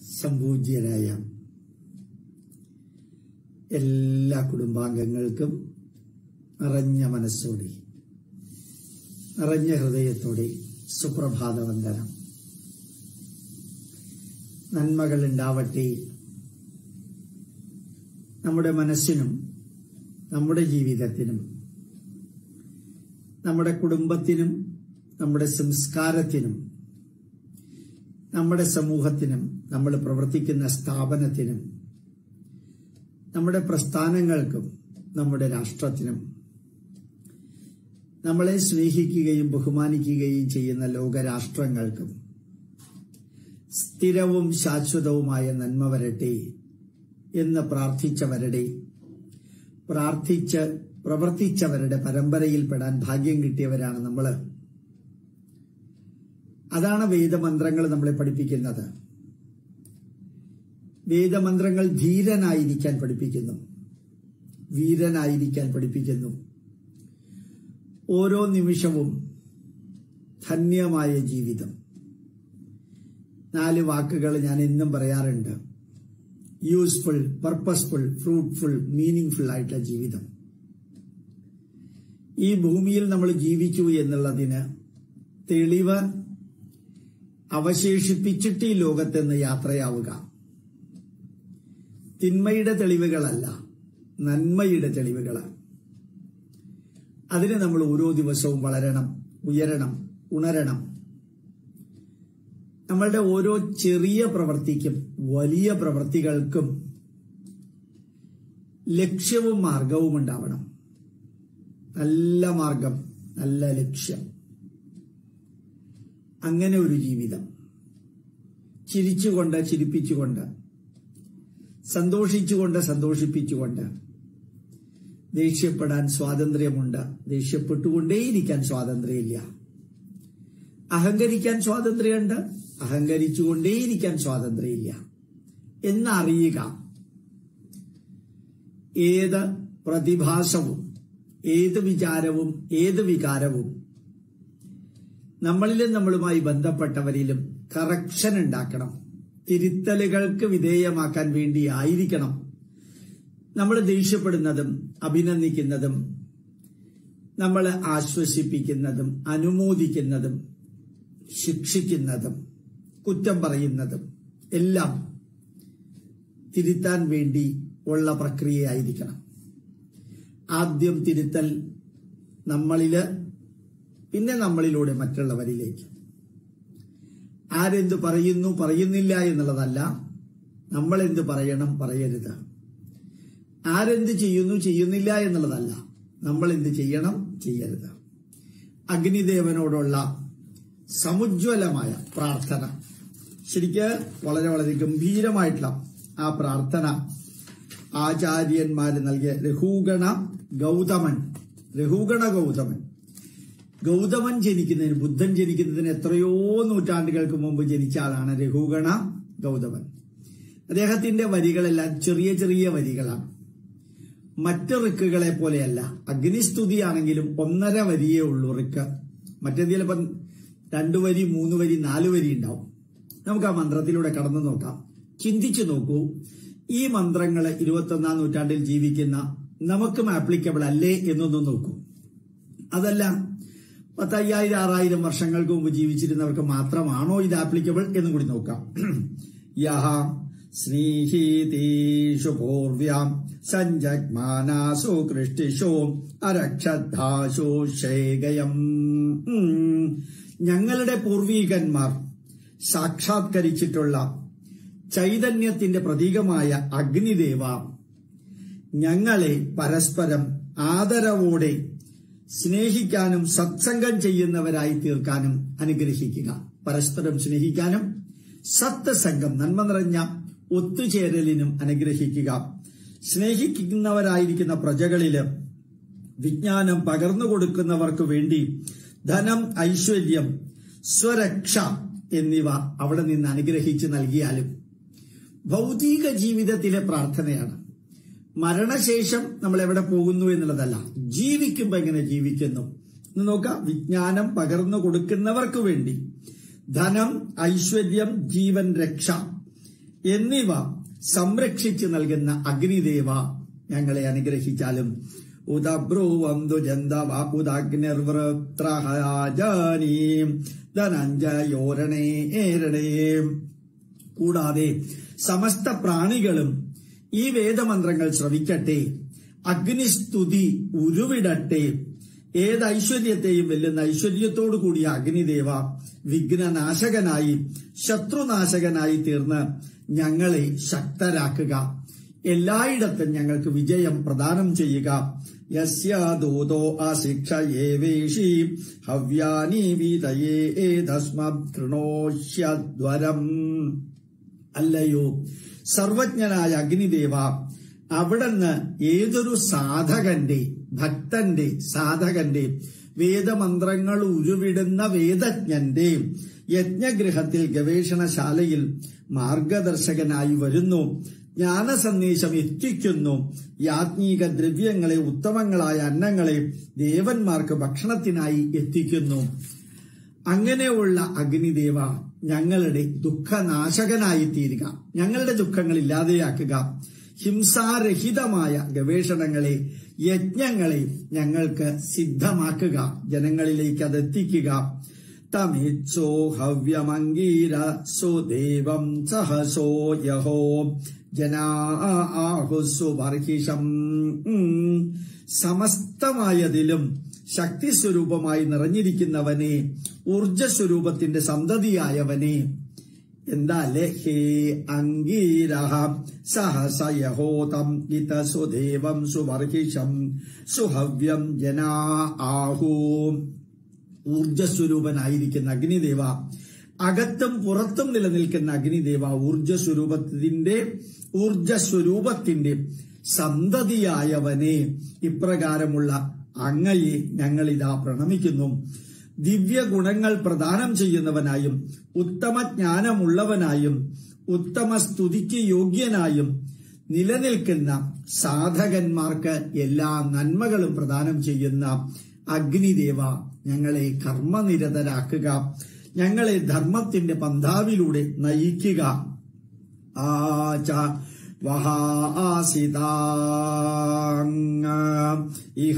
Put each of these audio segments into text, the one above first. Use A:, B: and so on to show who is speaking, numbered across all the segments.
A: സംപൂജ്യരായ എല്ലാ കുടുംബാംഗങ്ങൾക്കും നിറഞ്ഞ മനസ്സോടെ നിറഞ്ഞ ഹൃദയത്തോടെ സുപ്രഭാത വന്ദനം നന്മകൾ ഉണ്ടാവട്ടെ നമ്മുടെ മനസ്സിനും നമ്മുടെ ജീവിതത്തിനും നമ്മുടെ കുടുംബത്തിനും നമ്മുടെ സംസ്കാരത്തിനും നമ്മുടെ സമൂഹത്തിനും നമ്മൾ പ്രവർത്തിക്കുന്ന സ്ഥാപനത്തിനും നമ്മുടെ പ്രസ്ഥാനങ്ങൾക്കും നമ്മുടെ രാഷ്ട്രത്തിനും നമ്മളെ സ്നേഹിക്കുകയും ബഹുമാനിക്കുകയും ചെയ്യുന്ന ലോകരാഷ്ട്രങ്ങൾക്കും സ്ഥിരവും ശാശ്വതവുമായ നന്മ വരട്ടെ എന്ന് പ്രാർത്ഥിച്ചവരുടെ പ്രാർത്ഥിച്ച് പ്രവർത്തിച്ചവരുടെ പരമ്പരയിൽപ്പെടാൻ ഭാഗ്യം കിട്ടിയവരാണ് നമ്മൾ അതാണ് വേദമന്ത്രങ്ങൾ നമ്മളെ പഠിപ്പിക്കുന്നത് വേദമന്ത്രങ്ങൾ ധീരനായിരിക്കാൻ പഠിപ്പിക്കുന്നു വീരനായിരിക്കാൻ പഠിപ്പിക്കുന്നു ഓരോ നിമിഷവും ധന്യമായ ജീവിതം നാല് വാക്കുകൾ ഞാൻ എന്നും പറയാറുണ്ട് യൂസ്ഫുൾ പർപ്പസ്ഫുൾ ഫ്രൂട്ട്ഫുൾ മീനിങ്ഫുൾ ആയിട്ടുള്ള ജീവിതം ഈ ഭൂമിയിൽ നമ്മൾ ജീവിച്ചു എന്നുള്ളതിന് തെളിവ് അവശേഷിപ്പിച്ചിട്ട് ഈ ലോകത്തുനിന്ന് യാത്രയാവുക തിന്മയുടെ തെളിവുകളല്ല നന്മയുടെ തെളിവുകളാണ് അതിന് നമ്മൾ ഓരോ ദിവസവും വളരണം ഉയരണം ഉണരണം നമ്മളുടെ ഓരോ ചെറിയ പ്രവൃത്തിക്കും വലിയ പ്രവൃത്തികൾക്കും ലക്ഷ്യവും മാർഗവും ഉണ്ടാവണം നല്ല മാർഗം നല്ല ലക്ഷ്യം അങ്ങനെ ഒരു ജീവിതം ചിരിച്ചുകൊണ്ട് ചിരിപ്പിച്ചുകൊണ്ട് സന്തോഷിച്ചുകൊണ്ട് സന്തോഷിപ്പിച്ചുകൊണ്ട് ദേഷ്യപ്പെടാൻ സ്വാതന്ത്ര്യമുണ്ട് ദേഷ്യപ്പെട്ടുകൊണ്ടേയിരിക്കാൻ സ്വാതന്ത്ര്യമില്ല അഹങ്കരിക്കാൻ സ്വാതന്ത്ര്യമുണ്ട് അഹങ്കരിച്ചുകൊണ്ടേയിരിക്കാൻ സ്വാതന്ത്ര്യമില്ല എന്നറിയുക ഏത് പ്രതിഭാസവും ഏത് വിചാരവും ഏത് വികാരവും നമ്മളിലും നമ്മളുമായി ബന്ധപ്പെട്ടവരിലും കറക്ഷൻ ഉണ്ടാക്കണം തിരുത്തലുകൾക്ക് വിധേയമാക്കാൻ വേണ്ടി ആയിരിക്കണം നമ്മൾ ദേഷ്യപ്പെടുന്നതും അഭിനന്ദിക്കുന്നതും നമ്മൾ ആശ്വസിപ്പിക്കുന്നതും അനുമോദിക്കുന്നതും ശിക്ഷിക്കുന്നതും കുറ്റം പറയുന്നതും എല്ലാം തിരുത്താൻ വേണ്ടി ഉള്ള പ്രക്രിയയായിരിക്കണം ആദ്യം തിരുത്തൽ നമ്മളില് പിന്നെ നമ്മളിലൂടെ മറ്റുള്ളവരിലേക്ക് ആരെന്ത് പറയുന്നു പറയുന്നില്ല എന്നുള്ളതല്ല നമ്മൾ എന്ത് പറയണം പറയരുത് ആരെന്ത് ചെയ്യുന്നു ചെയ്യുന്നില്ല എന്നുള്ളതല്ല നമ്മൾ എന്ത് ചെയ്യണം ചെയ്യരുത് അഗ്നിദേവനോടുള്ള സമുജ്വലമായ പ്രാർത്ഥന ശരിക്ക് വളരെ വളരെ ഗംഭീരമായിട്ടുള്ള ആ പ്രാർത്ഥന ആചാര്യന്മാര് നൽകിയ രഘുഗണ ഗൗതമൻ രഘുഗണ ഗൗതമൻ ഗൗതമൻ ജനിക്കുന്നതിന് ബുദ്ധൻ ജനിക്കുന്നതിന് എത്രയോ നൂറ്റാണ്ടുകൾക്ക് മുമ്പ് ജനിച്ച ആളാണ് രഘുഗണ ഗൗതമൻ അദ്ദേഹത്തിന്റെ വരികളെല്ലാം ചെറിയ ചെറിയ വരികളാണ് മറ്റ് റിക്കുകളെ പോലെയല്ല അഗ്നിസ്തുതിയാണെങ്കിലും ഒന്നര വരിയേ ഉള്ളൂ റിക്ക് മറ്റേതിൽ ഇപ്പം രണ്ടു വരി മൂന്ന് വരി നാല് വരി ഉണ്ടാവും നമുക്ക് ആ മന്ത്രത്തിലൂടെ കടന്നു നോക്കാം ചിന്തിച്ചു നോക്കൂ ഈ മന്ത്രങ്ങൾ ഇരുപത്തൊന്നാം നൂറ്റാണ്ടിൽ ജീവിക്കുന്ന നമുക്കും ആപ്ലിക്കബിൾ അല്ലേ എന്നൊന്ന് നോക്കൂ അതല്ല പത്തയ്യായിരം ആറായിരം വർഷങ്ങൾക്ക് മുമ്പ് ജീവിച്ചിരുന്നവർക്ക് മാത്രമാണോ ഇത് ആപ്ലിക്കബിൾ എന്നും കൂടി നോക്കാം യഹ സ്നേഹീതീഷു പൂർവ്യാം സഞ്ജഗ്മാനാസു കൃഷ്ടിഷു അരക്ഷദ്ധാശു ശേഖയം ഞങ്ങളുടെ പൂർവീകന്മാർ സാക്ഷാത്കരിച്ചിട്ടുള്ള ചൈതന്യത്തിന്റെ പ്രതീകമായ അഗ്നിദേവ ഞങ്ങളെ പരസ്പരം ആദരവോടെ സ്നേഹിക്കാനും സത്സംഗം ചെയ്യുന്നവരായി തീർക്കാനും അനുഗ്രഹിക്കുക പരസ്പരം സ്നേഹിക്കാനും സത്സംഗം നന്മ നിറഞ്ഞ ഒത്തുചേരലിനും അനുഗ്രഹിക്കുക സ്നേഹിക്കുന്നവരായിരിക്കുന്ന പ്രജകളില് വിജ്ഞാനം പകർന്നു കൊടുക്കുന്നവർക്ക് വേണ്ടി ധനം ഐശ്വര്യം സ്വരക്ഷ എന്നിവ അവിടെ നിന്ന് അനുഗ്രഹിച്ച് നൽകിയാലും ഭൗതിക ജീവിതത്തിലെ പ്രാർത്ഥനയാണ് മരണശേഷം നമ്മൾ എവിടെ പോകുന്നു എന്നുള്ളതല്ല ജീവിക്കുമ്പോ എങ്ങനെ ജീവിക്കുന്നു എന്ന് നോക്കാം വിജ്ഞാനം പകർന്നു കൊടുക്കുന്നവർക്ക് വേണ്ടി ധനം ഐശ്വര്യം ജീവൻ രക്ഷ എന്നിവ സംരക്ഷിച്ചു നൽകുന്ന അഗ്നിദേവ ഞങ്ങളെ അനുഗ്രഹിച്ചാലും ഉദബ്രുവന്തു ജന്തവാപുദഗ്നിർവൃത്രഹജാനീ ധനഞ്ജയോരണേ ഏരണേ കൂടാതെ സമസ്ത പ്രാണികളും ഈ വേദമന്ത്രങ്ങൾ ശ്രവിക്കട്ടെ അഗ്നിസ്തുതി ഉരുവിടട്ടെ ഏത് ഐശ്വര്യത്തെയും വെല്ലുന്ന ഐശ്വര്യത്തോടു കൂടിയ അഗ്നിദേവ വിഘ്നനാശകനായി ശത്രുനാശകനായി തീർന്ന് ഞങ്ങളെ ശക്തരാക്കുക എല്ലായിടത്തും ഞങ്ങൾക്ക് വിജയം പ്രദാനം ചെയ്യുക യസ്യാദൂതോ അശിക്ഷയേവേഷി ഹവ്യാനി വീതയേ തസ്മൃണോഷ്യധ്വരം അല്ലയോ സർവജ്ഞനായ അഗ്നിദേവ അവിടുന്ന് ഏതൊരു സാധകന്റെ ഭക്തന്റെ സാധകന്റെ വേദമന്ത്രങ്ങൾ ഉരുവിടുന്ന വേദജ്ഞന്റെ യജ്ഞഗൃഹത്തിൽ ഗവേഷണശാലയിൽ മാർഗദർശകനായി വരുന്നു ജ്ഞാന സന്ദേശം എത്തിക്കുന്നു യാജ്ഞിക ദ്രവ്യങ്ങളെ ഉത്തമങ്ങളായ അന്നങ്ങളെ ദേവന്മാർക്ക് ഭക്ഷണത്തിനായി എത്തിക്കുന്നു അങ്ങനെയുള്ള അഗ്നിദേവ ഞങ്ങളുടെ ദുഃഖനാശകനായി തീരുക ഞങ്ങളുടെ ദുഃഖങ്ങൾ ഇല്ലാതെയാക്കുക ഹിംസാരഹിതമായ ഗവേഷണങ്ങളെ യജ്ഞങ്ങളെ ഞങ്ങൾക്ക് സിദ്ധമാക്കുക ജനങ്ങളിലേക്ക് അത് എത്തിക്കുക തമിച്ചോ ഹവ്യമംഗീര സുദേവം സഹസോ യഹോ ജനാഹുസു ബർഹിഷം സമസ്തമായതിലും ശക്തി സ്വരൂപമായി നിറഞ്ഞിരിക്കുന്നവനെ ഊർജസ്വരൂപത്തിന്റെ സന്തതിയായവനെ എന്താല്ലേ ഹേ അംഗീരഹ സഹസയഹോതം ഇത സുദേവം സുബർഹിഷം സുഹവ്യം ജനാ ആഹൂ ഊർജസ്വരൂപനായിരിക്കുന്ന അഗ്നിദേവ അകത്തും പുറത്തും നിലനിൽക്കുന്ന അഗ്നിദേവ ഊർജസ്വരൂപത്തിന്റെ ഊർജസ്വരൂപത്തിന്റെ സന്തതിയായവനെ ഇപ്രകാരമുള്ള അങ്ങയെ ഞങ്ങളിതാ പ്രണമിക്കുന്നു ദിവ്യ ഗുണങ്ങൾ പ്രദാനം ചെയ്യുന്നവനായും ഉത്തമ ജ്ഞാനമുള്ളവനായും ഉത്തമ സ്തുതിക്ക് യോഗ്യനായും നിലനിൽക്കുന്ന സാധകന്മാർക്ക് എല്ലാ നന്മകളും പ്രദാനം ചെയ്യുന്ന അഗ്നിദേവ ഞങ്ങളെ കർമ്മനിരതരാക്കുക ഞങ്ങളെ ധർമ്മത്തിന്റെ പന്ഥാവിലൂടെ നയിക്കുക ആച വഹാസിതാങ ഇഹ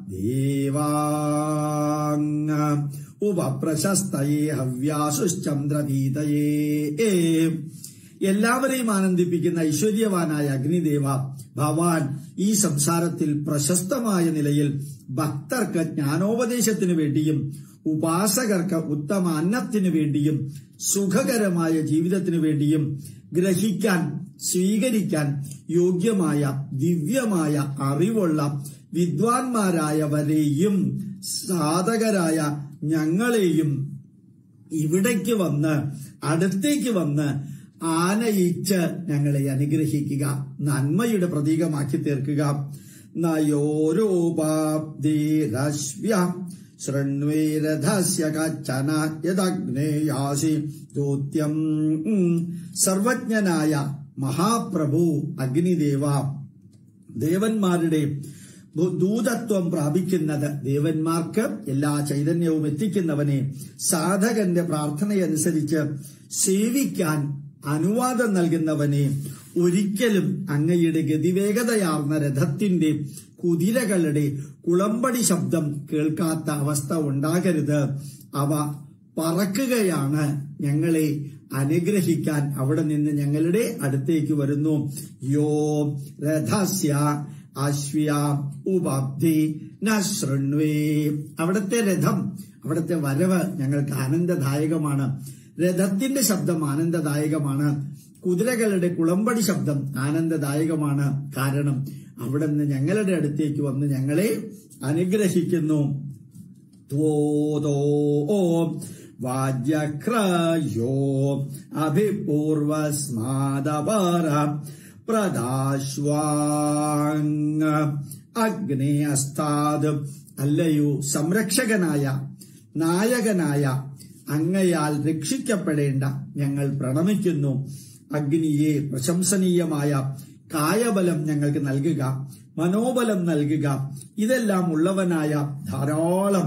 A: ദേവാങ ഉപപ്രശസ്തയേ ഹവ്യാസുശ്ചന്ദ്രവീതയേ എല്ലാവരെയും ആനന്ദിപ്പിക്കുന്ന ഐശ്വര്യവാനായ അഗ്നിദേവ ഭവാൻ ഈ സംസാരത്തിൽ പ്രശസ്തമായ നിലയിൽ ഭക്തർക്ക് ജ്ഞാനോപദേശത്തിനു വേണ്ടിയും ഉപാസകർക്ക് ഉത്തമ അന്നത്തിനു വേണ്ടിയും സുഖകരമായ ജീവിതത്തിനു വേണ്ടിയും ഗ്രഹിക്കാൻ സ്വീകരിക്കാൻ യോഗ്യമായ ദിവ്യമായ അറിവുള്ള വിദ്വാൻമാരായവരെയും സാധകരായ ഞങ്ങളെയും ഇവിടേക്ക് വന്ന് അടുത്തേക്ക് വന്ന് ആനയിച്ച് ഞങ്ങളെ അനുഗ്രഹിക്കുക നന്മയുടെ പ്രതീകമാക്കി തീർക്കുക നയോരോപാബ്ദിരശ്വ്യ ശൃണ്വേരഥസ്യ കച്ചന യദഗ്നേയാസി ദൂത്യം സർവജ്ഞനായ മഹാപ്രഭു അഗ്നിദേവ ദേവന്മാരുടെ ദൂതത്വം പ്രാപിക്കുന്നത് ദേവന്മാർക്ക് എല്ലാ ചൈതന്യവും എത്തിക്കുന്നവനെ സാധകന്റെ പ്രാർത്ഥനയനുസരിച്ച് സേവിക്കാൻ അനുവാദം നൽകുന്നവനെ ഒരിക്കലും അങ്ങയുടെ ഗതിവേഗതയാർന്ന രഥത്തിന്റെ കുതിരകളുടെ കുളമ്പടി ശബ്ദം കേൾക്കാത്ത അവസ്ഥ ഉണ്ടാകരുത് അവ പറക്കുകയാണ് ഞങ്ങളെ അനുഗ്രഹിക്കാൻ അവിടെ നിന്ന് ഞങ്ങളുടെ അടുത്തേക്ക് വരുന്നു യോ രഥസ്യ അശ്വ്യ ഉപാബ്ധി നൃണ്വേ അവിടുത്തെ രഥം അവിടുത്തെ വരവ് ഞങ്ങൾക്ക് ആനന്ദദായകമാണ് രഥത്തിന്റെ ശബ്ദം ആനന്ദദായകമാണ് കുതിരകളുടെ കുളമ്പടി ശബ്ദം ആനന്ദദായകമാണ് കാരണം അവിടെ നിന്ന് ഞങ്ങളുടെ അടുത്തേക്ക് വന്ന് ഞങ്ങളെ അനുഗ്രഹിക്കുന്നു ത്വോതോ വാജ്യക്രയോ അഭിപൂർവസ്മാദപാര പ്രദാശ്വാങ് അഗ്നേ അസ്താദ് അല്ലയോ സംരക്ഷകനായ നായകനായ അങ്ങയാൽ രക്ഷിക്കപ്പെടേണ്ട ഞങ്ങൾ പ്രണമിക്കുന്നു അഗ്നിയെ പ്രശംസനീയമായ കായബലം ഞങ്ങൾക്ക് നൽകുക മനോബലം നൽകുക ഇതെല്ലാം ഉള്ളവനായ ധാരാളം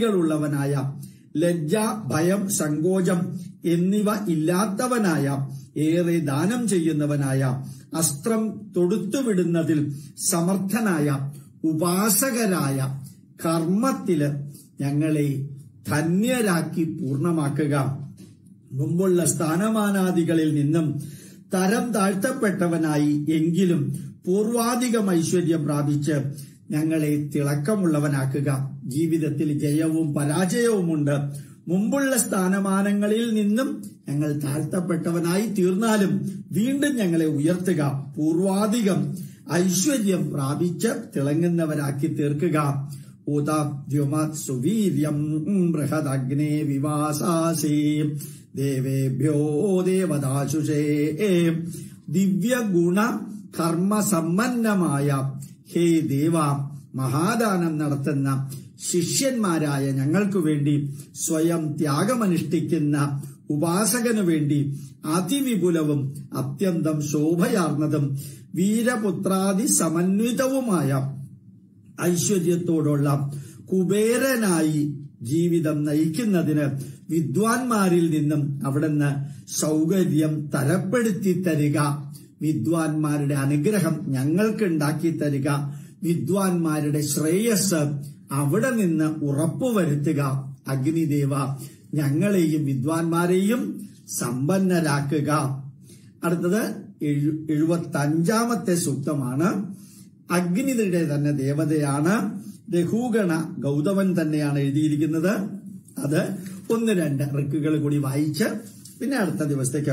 A: അന്നാദികളുള്ളവനായ ലജ്ജ ഭയം സങ്കോചം എന്നിവ ഇല്ലാത്തവനായ ഏറെ ദാനം ചെയ്യുന്നവനായ അസ്ത്രം തൊടുത്തുവിടുന്നതിൽ സമർത്ഥനായ ഉപാസകരായ കർമ്മത്തില് ഞങ്ങളെ ധന്യരാക്കി പൂർണ്ണമാക്കുക മുമ്പുള്ള സ്ഥാനമാനാദികളിൽ നിന്നും തരം താഴ്ത്തപ്പെട്ടവനായി എങ്കിലും പൂർവാധികം ഐശ്വര്യം പ്രാപിച്ച് ഞങ്ങളെ തിളക്കമുള്ളവനാക്കുക ജീവിതത്തിൽ ജയവും പരാജയവുമുണ്ട് മുമ്പുള്ള സ്ഥാനമാനങ്ങളിൽ നിന്നും ഞങ്ങൾ താഴ്ത്തപ്പെട്ടവനായി തീർന്നാലും വീണ്ടും ഞങ്ങളെ ഉയർത്തുക പൂർവാധികം ഐശ്വര്യം പ്രാപിച്ച് തിളങ്ങുന്നവരാക്കി തീർക്കുക ഉദാദ്യുമത് സുവീര്യം ബൃഹദഗ്നേ വിവാസാസേ ദേവേഭ്യോ ദേവദാശുഷേ ദിവ്യഗുണ കർമ്മസമ്പന്നമായ ഹേ ദേവ മഹാദാനം നടത്തുന്ന ശിഷ്യന്മാരായ ഞങ്ങൾക്കു വേണ്ടി സ്വയം ത്യാഗമനുഷ്ഠിക്കുന്ന ഉപാസകനു വേണ്ടി അതിവിപുലവും അത്യന്തം ശോഭയാർന്നതും വീരപുത്രാദി സമന്വിതവുമായ ഐശ്വര്യത്തോടുള്ള കുബേരനായി ജീവിതം നയിക്കുന്നതിന് വിദ്വാൻമാരിൽ നിന്നും അവിടുന്ന് സൗകര്യം തരപ്പെടുത്തി തരിക വിദ്വാൻമാരുടെ അനുഗ്രഹം ഞങ്ങൾക്ക് ഉണ്ടാക്കി തരിക വിദ്വാൻമാരുടെ ശ്രേയസ് അവിടെ നിന്ന് ഉറപ്പുവരുത്തുക അഗ്നിദേവ ഞങ്ങളെയും വിദ്വാൻമാരെയും സമ്പന്നരാക്കുക അടുത്തത് എഴുപത്തി അഞ്ചാമത്തെ സൂക്തമാണ് അഗ്നിയുടെ തന്നെ ദേവതയാണ് രഘൂഗണ ഗൗതമൻ തന്നെയാണ് എഴുതിയിരിക്കുന്നത് അത് ഒന്ന് രണ്ട് റിക്കുകൾ കൂടി വായിച്ച് പിന്നെ അടുത്ത ദിവസത്തേക്ക്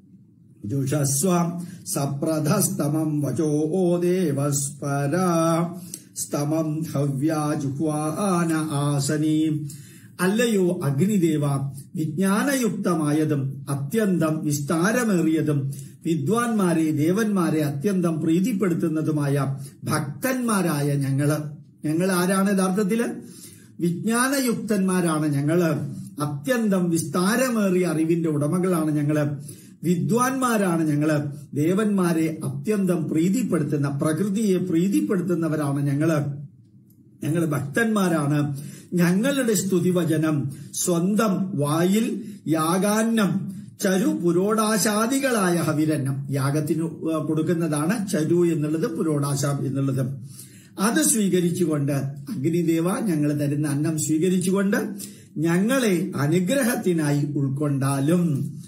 A: ജുഷസ്വം സപ്രധസ്തമം വചോ ദേവസ്പര സ്തമം ഹവ്യാജുഹ്വാന ആസനീ അല്ലയോ അഗ്നിദേവ വിജ്ഞാനയുക്തമായതും അത്യന്തം വിസ്താരമേറിയതും വിദ്വാൻമാരെ ദേവന്മാരെ അത്യന്തം പ്രീതിപ്പെടുത്തുന്നതുമായ ഭക്തന്മാരായ ഞങ്ങള് ഞങ്ങൾ ആരാണ് യഥാർത്ഥത്തില് വിജ്ഞാനയുക്തന്മാരാണ് ഞങ്ങള് അത്യന്തം വിസ്താരമേറിയ അറിവിന്റെ ഉടമകളാണ് ഞങ്ങള് വിദ്വാൻമാരാണ് ഞങ്ങള് ദേവന്മാരെ അത്യന്തം പ്രീതിപ്പെടുത്തുന്ന പ്രകൃതിയെ പ്രീതിപ്പെടുത്തുന്നവരാണ് ഞങ്ങള് ഞങ്ങൾ ഭക്തന്മാരാണ് ഞങ്ങളുടെ സ്തുതിവചനം സ്വന്തം വായിൽ യാഗാന്നം ചരു പുരോടാശാദികളായ ഹവിരന്നം യാഗത്തിന് കൊടുക്കുന്നതാണ് ചരു എന്നുള്ളത് പുരോടാശ എന്നുള്ളത് അത് സ്വീകരിച്ചുകൊണ്ട് അഗ്നിദേവ ഞങ്ങൾ തരുന്ന അന്നം സ്വീകരിച്ചുകൊണ്ട് ഞങ്ങളെ അനുഗ്രഹത്തിനായി ഉൾക്കൊണ്ടാലും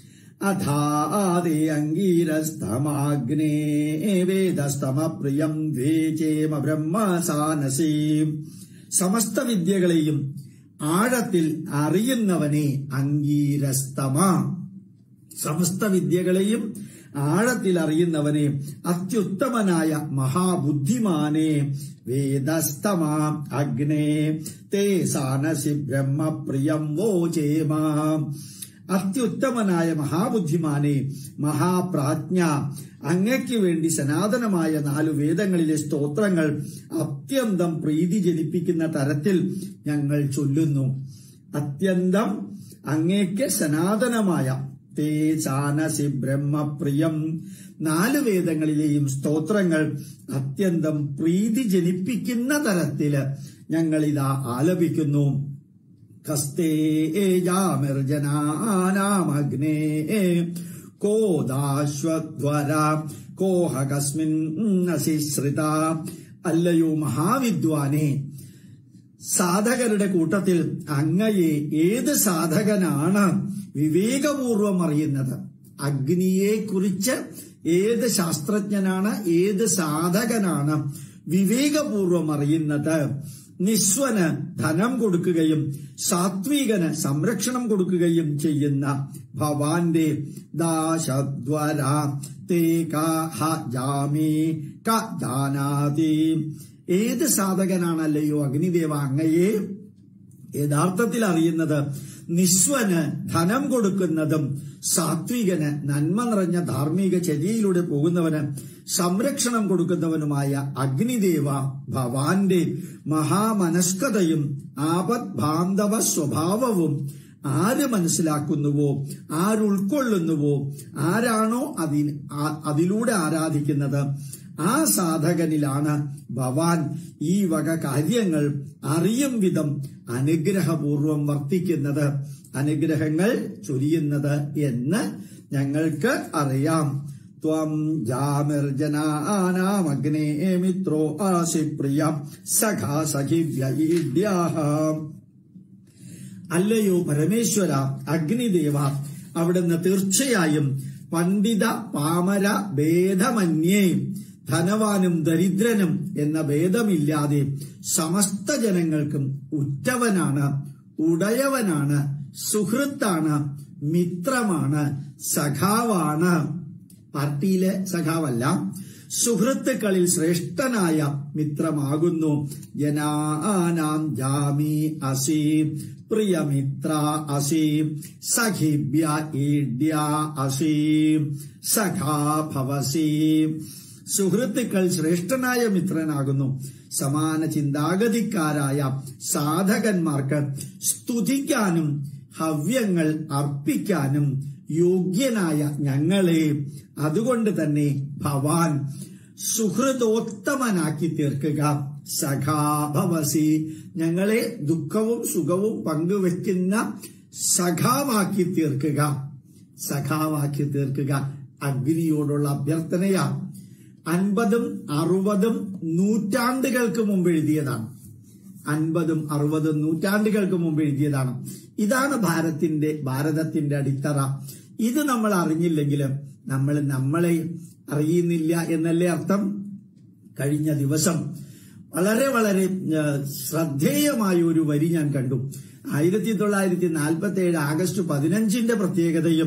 A: അഥാതേ അംഗീരസ്തമാഗ്നേ വേദസ്തമപ്രിയം ദ്വേചേമ ബ്രഹ്മസാനസീ സമസ്ത വിദ്യകളെയും ആഴത്തിൽ അറിയുന്നവനെ അംഗീരസ്തമ സമസ്ത വിദ്യകളെയും ആഴത്തിൽ അറിയുന്നവനെ അത്യുത്തമനായ മഹാബുദ്ധിമാനെ വേദസ്തമ അഗ്നേ തേ സാനസി ബ്രഹ്മപ്രിയം വോചേമ അത്യുത്തമനായ മഹാബുദ്ധിമാനെ മഹാപ്രാജ്ഞ അങ്ങയ്ക്ക് വേണ്ടി സനാതനമായ നാലു വേദങ്ങളിലെ സ്തോത്രങ്ങൾ അത്യന്തം പ്രീതി ജനിപ്പിക്കുന്ന തരത്തിൽ ഞങ്ങൾ ചൊല്ലുന്നു അത്യന്തം അങ്ങേക്ക് സനാതനമായ തേ ചാനസി ബ്രഹ്മപ്രിയം നാല് വേദങ്ങളിലെയും സ്തോത്രങ്ങൾ അത്യന്തം പ്രീതി ജനിപ്പിക്കുന്ന തരത്തില് ഞങ്ങൾ ഇതാ ആലപിക്കുന്നു കസ്തേജാമിർജനാനാമഗ്നേ കോദാശ്വധ്വര കോഹകസ്മിൻ അശിശ്രിത അല്ലയോ മഹാവിദ്വാനെ സാധകരുടെ കൂട്ടത്തിൽ അങ്ങയെ ഏത് സാധകനാണ് വിവേകപൂർവം അറിയുന്നത് അഗ്നിയെ കുറിച്ച് ഏത് ശാസ്ത്രജ്ഞനാണ് ഏത് സാധകനാണ് വിവേകപൂർവം അറിയുന്നത് നിസ്വന് ധനം കൊടുക്കുകയും സാത്വികന് സംരക്ഷണം കൊടുക്കുകയും ചെയ്യുന്ന ഭവാന്റെ ദാശദ്വര തേ ജാമി ജാനാതി ഏത് സാധകനാണല്ലയോ അഗ്നിദേവ അങ്ങയെ യഥാർത്ഥത്തിൽ അറിയുന്നത് നിസ്വന് ധനം കൊടുക്കുന്നതും സാത്വികന് നന്മ നിറഞ്ഞ ധാർമ്മിക ചര്യയിലൂടെ പോകുന്നവന് സംരക്ഷണം കൊടുക്കുന്നവനുമായ അഗ്നിദേവ ഭവാന്റെ മഹാമനസ്കതയും ആപത് ബാന്ധവ സ്വഭാവവും ആര് മനസ്സിലാക്കുന്നുവോ ആരുൾക്കൊള്ളുന്നുവോ ആരാണോ അതിന് അതിലൂടെ ആരാധിക്കുന്നത് ആ സാധകനിലാണ് ഭവാൻ ഈ വക കാര്യങ്ങൾ അറിയും വിധം അനുഗ്രഹപൂർവം വർത്തിക്കുന്നത് അനുഗ്രഹങ്ങൾ ചൊരിയുന്നത് എന്ന് ഞങ്ങൾക്ക് അറിയാം ത്വം ജാമിർജനാനാമഗ്നേ മിത്രോ ആസി പ്രിയ സഖാ സഖിവ്യീഡ്യാഹ അല്ലയോ പരമേശ്വര അഗ്നിദേവ അവിടുന്ന് തീർച്ചയായും പണ്ഡിത പാമര ഭേദമന്യേ ധനവാനും ദരിദ്രനും എന്ന ഭേദമില്ലാതെ സമസ്ത ജനങ്ങൾക്കും ഉറ്റവനാണ് ഉടയവനാണ് സുഹൃത്താണ് മിത്രമാണ് സഖാവാണ് പാർട്ടിയിലെ സഖാവല്ല സുഹൃത്തുക്കളിൽ ശ്രേഷ്ഠനായ മിത്രമാകുന്നു ജനാനാം ജാമി അസി പ്രിയമിത്ര അസി സഖിഭ്യ ഈഡ്യ അസി സഖാ ഭവസി സുഹൃത്തുക്കൾ ശ്രേഷ്ഠനായ മിത്രനാകുന്നു സമാന ചിന്താഗതിക്കാരായ സാധകന്മാർക്ക് സ്തുതിക്കാനും ഹവ്യങ്ങൾ അർപ്പിക്കാനും യോഗ്യനായ ഞങ്ങളെ അതുകൊണ്ട് തന്നെ ഭവാൻ സുഹൃദോത്തമനാക്കി തീർക്കുക സഖാഭവസി ഞങ്ങളെ ദുഃഖവും സുഖവും പങ്കുവെക്കുന്ന സഖാവാക്കി തീർക്കുക സഖാവാക്കി തീർക്കുക അഗ്നിയോടുള്ള അഭ്യർത്ഥനയാ അൻപതും അറുപതും നൂറ്റാണ്ടുകൾക്ക് മുമ്പ് എഴുതിയതാണ് അൻപതും അറുപതും നൂറ്റാണ്ടുകൾക്ക് മുമ്പ് എഴുതിയതാണ് ഇതാണ് ഭാരത്തിന്റെ ഭാരതത്തിന്റെ അടിത്തറ ഇത് നമ്മൾ അറിഞ്ഞില്ലെങ്കിൽ നമ്മൾ നമ്മളെ അറിയുന്നില്ല എന്നല്ലേ അർത്ഥം കഴിഞ്ഞ ദിവസം വളരെ വളരെ ഏഹ്, ശ്രദ്ധേയമായ ഒരു വരി ഞാൻ കണ്ടു ആയിരത്തി തൊള്ളായിരത്തി നാൽപ്പത്തി ഏഴ് ആഗസ്റ്റ് പതിനഞ്ചിന്റെ പ്രത്യേകതയും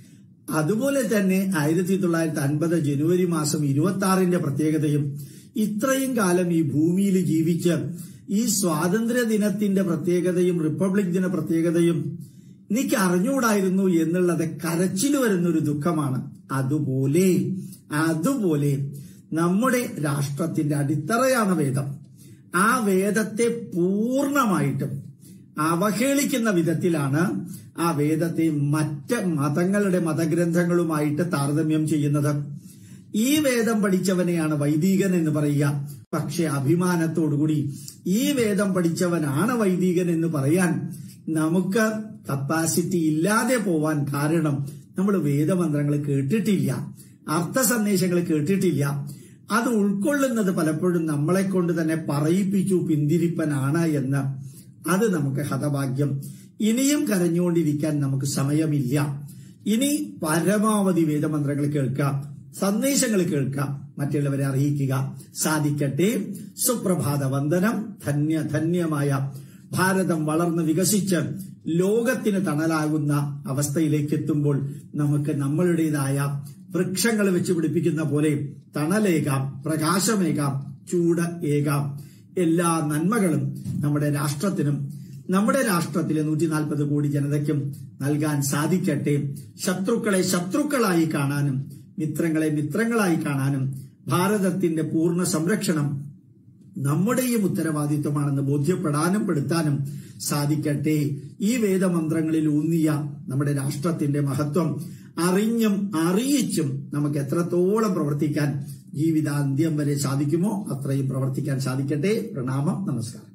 A: അതുപോലെ തന്നെ ആയിരത്തി തൊള്ളായിരത്തി അൻപത് ജനുവരി മാസം ഇരുപത്തി ആറിന്റെ പ്രത്യേകതയും ഇത്രയും കാലം ഈ ഭൂമിയിൽ ജീവിച്ച് ഈ സ്വാതന്ത്ര്യ ദിനത്തിന്റെ പ്രത്യേകതയും റിപ്പബ്ലിക് ദിന പ്രത്യേകതയും എനിക്ക് അറിഞ്ഞുകൂടായിരുന്നു എന്നുള്ളത് കരച്ചിൽ വരുന്നൊരു ദുഃഖമാണ് അതുപോലെ അതുപോലെ നമ്മുടെ രാഷ്ട്രത്തിന്റെ അടിത്തറയാണ് വേദം ആ വേദത്തെ പൂർണ്ണമായിട്ടും അവഹേളിക്കുന്ന വിധത്തിലാണ് ആ വേദത്തെ മറ്റ് മതങ്ങളുടെ മതഗ്രന്ഥങ്ങളുമായിട്ട് താരതമ്യം ചെയ്യുന്നത് ഈ വേദം പഠിച്ചവനെയാണ് വൈദികൻ എന്ന് പറയുക പക്ഷെ അഭിമാനത്തോടുകൂടി ഈ വേദം പഠിച്ചവനാണ് വൈദികൻ എന്ന് പറയാൻ നമുക്ക് കപ്പാസിറ്റി ഇല്ലാതെ പോവാൻ കാരണം നമ്മൾ വേദമന്ത്രങ്ങൾ കേട്ടിട്ടില്ല അർത്ഥ സന്ദേശങ്ങൾ കേട്ടിട്ടില്ല അത് ഉൾക്കൊള്ളുന്നത് പലപ്പോഴും നമ്മളെ കൊണ്ട് തന്നെ പറയിപ്പിച്ചു പിന്തിരിപ്പനാണ് എന്ന് അത് നമുക്ക് ഹതഭാഗ്യം ഇനിയും കരഞ്ഞുകൊണ്ടിരിക്കാൻ നമുക്ക് സമയമില്ല ഇനി പരമാവധി വേദമന്ത്രങ്ങൾ കേൾക്കാം സന്ദേശങ്ങൾ കേൾക്കാം മറ്റുള്ളവരെ അറിയിക്കുക സാധിക്കട്ടെ സുപ്രഭാത വന്ദനം ധന്യ ധന്യമായ ഭാരതം വളർന്ന് വികസിച്ച് ലോകത്തിന് തണലാകുന്ന അവസ്ഥയിലേക്ക് എത്തുമ്പോൾ നമുക്ക് നമ്മളുടേതായ വൃക്ഷങ്ങൾ വെച്ച് പിടിപ്പിക്കുന്ന പോലെ തണലേകാം പ്രകാശമേകാം ചൂട് ഏകാം എല്ലാ നന്മകളും നമ്മുടെ രാഷ്ട്രത്തിനും നമ്മുടെ രാഷ്ട്രത്തിലെ നൂറ്റി നാൽപ്പത് കോടി ജനതയ്ക്കും നൽകാൻ സാധിക്കട്ടെ ശത്രുക്കളെ ശത്രുക്കളായി കാണാനും മിത്രങ്ങളെ മിത്രങ്ങളായി കാണാനും ഭാരതത്തിന്റെ പൂർണ്ണ സംരക്ഷണം നമ്മുടെയും ഉത്തരവാദിത്വമാണെന്ന് ബോധ്യപ്പെടാനും പെടുത്താനും സാധിക്കട്ടെ ഈ വേദമന്ത്രങ്ങളിൽ ഊന്നിയ നമ്മുടെ രാഷ്ട്രത്തിന്റെ മഹത്വം അറിഞ്ഞും അറിയിച്ചും നമുക്ക് എത്രത്തോളം പ്രവർത്തിക്കാൻ ജീവിതാന്ത്യം വരെ സാധിക്കുമോ അത്രയും പ്രവർത്തിക്കാൻ സാധിക്കട്ടെ പ്രണാമം നമസ്കാരം